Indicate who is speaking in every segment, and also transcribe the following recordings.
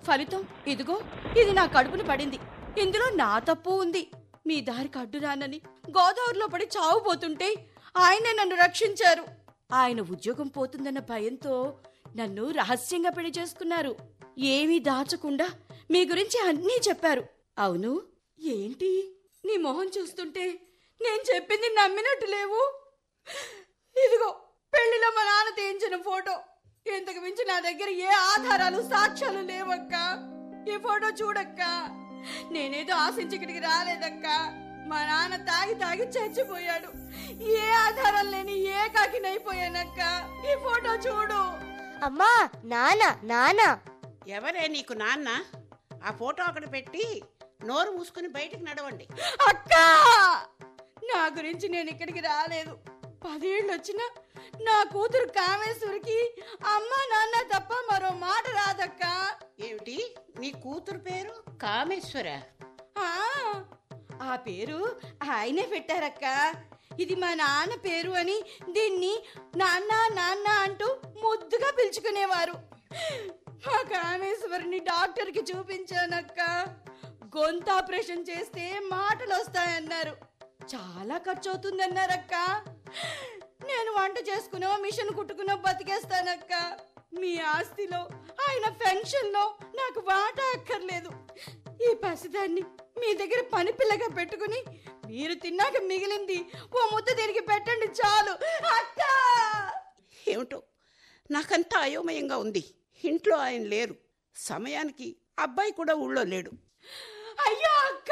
Speaker 1: ఫలితం ఇదిగో ఇది నా కడుపున పడింది ఇందులో నా తప్పు ఉంది మీ దారికి అడ్డు రానని గోదావరిలో పడి చావుపోతుంటే ఆయనే నన్ను రక్షించారు ఆయన ఉద్యోగం పోతుందన్న భయంతో నన్ను రహస్యంగా పెళ్లి చేసుకున్నారు ఏమీ దాచకుండా మీ గురించి అన్నీ చెప్పారు అవును ఏంటి నీ మొహం చూస్తుంటే నేను చెప్పింది నమ్మినట్టు లేవు ఇదిగో పెళ్లిలో మా నాన్న తీయించిన ఫోటో ఇంతకు మించి నా దగ్గర ఏ ఆధారాలు సాక్ష్యాలు లేవక్క ఈ ఫోటో చూడక్క నేనేదో ఆశించి ఇక్కడికి రాలేదక్క మా నాన్న తాగి తాగి చచ్చిపోయాడు ఏ ఆధారం లేని ఏ కాకినైపోయానక్క ఈ ఫోటో చూడు
Speaker 2: అమ్మా నాన్న నాన్న
Speaker 3: ఎవరే నీకు నాన్న ఆ ఫోటో అక్కడ పెట్టి నోరు మూసుకుని బయటికి నడవండి
Speaker 1: అక్క నా గురించి నేను ఇక్కడికి రాలేదు పదేళ్ళు వచ్చినా నా కూతురు కామేశ్వరికి అమ్మ నాన్న తప్ప మరో మాట రాదక్క
Speaker 3: ఏమిటి నీ కూతురు పేరు కామేశ్వర
Speaker 1: ఆ, ఆ పేరు ఆయనే పెట్టారక్క ఇది మా నాన్న పేరు అని దీన్ని నాన్న నాన్న అంటూ ముద్దుగా పిలుచుకునేవారు మా కామేశ్వరిని డాక్టర్కి చూపించానక్క గొంతు ఆపరేషన్ చేస్తే మాటలు వస్తాయన్నారు చాలా ఖర్చు అవుతుందన్నారక్క నేను వంట చేసుకునో మిషన్ కుట్టుకునో బతికేస్తానక్క మీ ఆస్తిలో ఆయన పెన్షన్లో నాకు వాటా అక్కర్లేదు ఈ పసిదాన్ని మీ దగ్గర పని పిల్లగా పెట్టుకుని మీరు తిన్నాక మిగిలింది ఓ ముద్ద దీనికి పెట్టండి చాలు అక్క
Speaker 3: ఏమిటో నాకంతా అయోమయంగా ఉంది ఇంట్లో ఆయన లేరు సమయానికి అబ్బాయి కూడా ఊళ్ళో లేడు
Speaker 1: అయ్యో అక్క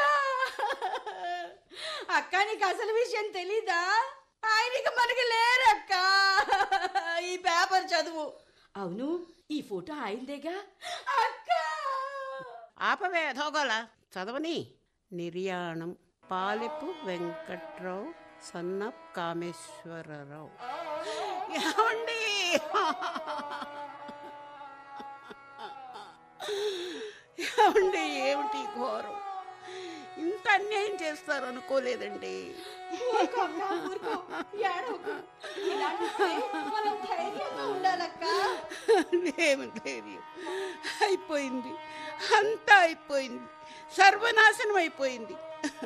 Speaker 1: అక్క నీకు అసలు విషయం తెలీదా ఆయనకి మనకి లేరక్క ఈ పేపర్ చదువు అవును ఈ ఫోటో ఆయనదేగా అక్క
Speaker 3: ఆపవే అధోగల చదవని నిర్యాణం పాలెపు వెంకట్రావు సన్నప్ కామేశ్వరరావు ఏమండి ఏమండి ఏమిటి ఈ ఘోరం ఇంత అన్యాయం చేస్తారు అనుకోలేదండి
Speaker 1: ఊరుకో అక్క, ఊరుకో. ఏడవకు. ఇలాంటిదే మనం ధైర్యంగా ఉండాలక్క
Speaker 3: ఏమి ధైర్యం అయిపోయింది అంతా అయిపోయింది సర్వనాశనం అయిపోయింది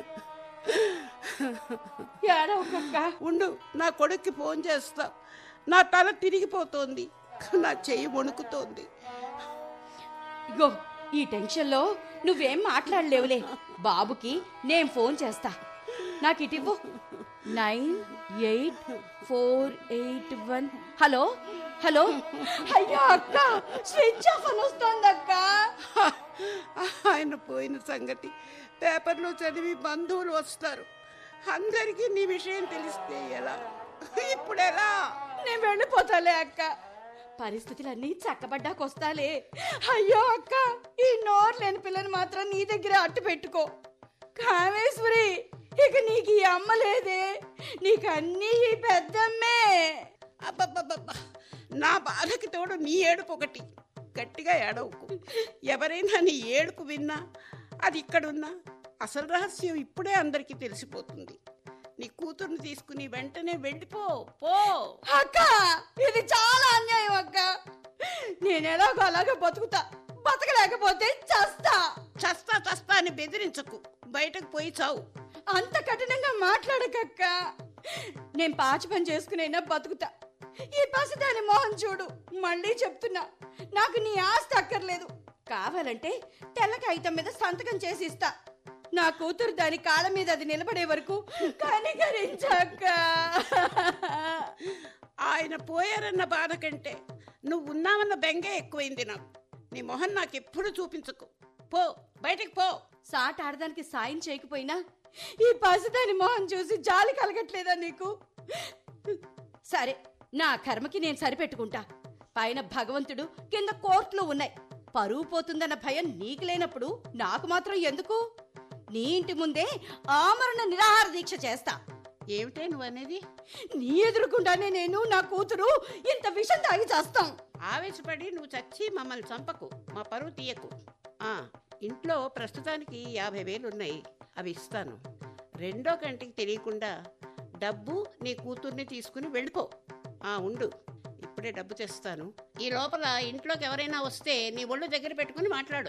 Speaker 1: ఏడవకక్క
Speaker 3: ఉండు నా కొడుక్కి ఫోన్ చేస్తా నా తల తిరిగిపోతోంది నా చెయ్యి వణుకుతోంది
Speaker 1: ఇగో ఈ టెన్షన్లో నువ్వేం మాట్లాడలేవులే బాబుకి నేను ఫోన్ చేస్తా నాకు ఇటివ్వు nine eight four eight one hello hello అయ్యో అక్క స్విచ్ ఆఫ్ అని వస్తుంది అక్క
Speaker 3: ఆయన పోయిన సంగతి పేపర్లో చదివి బంధువులు వస్తారు అందరికీ నీ విషయం తెలిస్తే ఎలా ఇప్పుడు ఎలా
Speaker 1: నేను వెళ్ళిపోతాలే అక్క పరిస్థితులన్నీ చక్కబడ్డాకొస్తాలే అయ్యో అక్క ఈ నోరు లేని పిల్లని మాత్రం నీ దగ్గర అట్టు పెట్టుకో కామేశ్వరి ఇక నీకు ఈ అమ్మ లేదే నీకు అన్నీ ఈ పెద్దమ్మే
Speaker 3: అబ్బబ్బబ్బబ్బా నా బాధకి తోడు నీ ఏడుపు ఒకటి గట్టిగా ఏడవకు ఎవరైనా నీ ఏడుపు విన్నా అది ఇక్కడున్నా అసలు రహస్యం ఇప్పుడే అందరికీ తెలిసిపోతుంది నీ కూతుర్ని తీసుకుని వెంటనే వెళ్ళిపో పో
Speaker 1: అక్క ఇది చాలా అన్యాయం అక్క నేను ఎలాగో అలాగే బతుకుతా బతకలేకపోతే చస్తా
Speaker 3: చస్తా చస్తా అని బెదిరించకు బయటకు పోయి చావు
Speaker 1: అంత కఠినంగా మాట్లాడకక్క నేను పాచి పని చేసుకునైనా బతుకుతా ఈ పసిదాని మోహన్ చూడు మళ్ళీ చెప్తున్నా నాకు నీ ఆస్తి అక్కర్లేదు కావాలంటే తెల్ల కాగితం మీద సంతకం చేసి ఇస్తా నా కూతురు దాని కాళ్ళ మీద అది నిలబడే వరకు కనికరించక్క
Speaker 3: ఆయన పోయారన్న బాధ కంటే నువ్వు ఉన్నావన్న బెంగే ఎక్కువైంది నాకు నీ మొహం నాకు ఎప్పుడు చూపించకు పో బయటికి పో
Speaker 1: సాట ఆడదానికి సాయం చేయకపోయినా ఈ పసిదాని మొహం చూసి జాలి కలగట్లేదా నీకు సరే నా కర్మకి నేను సరిపెట్టుకుంటా పైన భగవంతుడు కింద కోర్టులు ఉన్నాయి పరువు పోతుందన్న భయం నీకు లేనప్పుడు నాకు మాత్రం ఎందుకు నీ ఇంటి ముందే ఆమరణ నిరాహార దీక్ష చేస్తా
Speaker 3: ఏమిటే నువ్వు అనేది
Speaker 1: నీ ఎదురుకుండానే నేను నా కూతురు ఇంత విషం తాగి చేస్తాం
Speaker 3: ఆవేశపడి నువ్వు చచ్చి మమ్మల్ని చంపకు మా పరువు తీయకు ఆ ఇంట్లో ప్రస్తుతానికి యాభై వేలు ఉన్నాయి అవి ఇస్తాను రెండో కంటికి తెలియకుండా డబ్బు నీ కూతుర్ని తీసుకుని వెళ్ళిపో ఆ ఉండు ఇప్పుడే డబ్బు తెస్తాను ఈ లోపల ఇంట్లోకి ఎవరైనా వస్తే నీ ఒళ్ళు దగ్గర పెట్టుకుని మాట్లాడు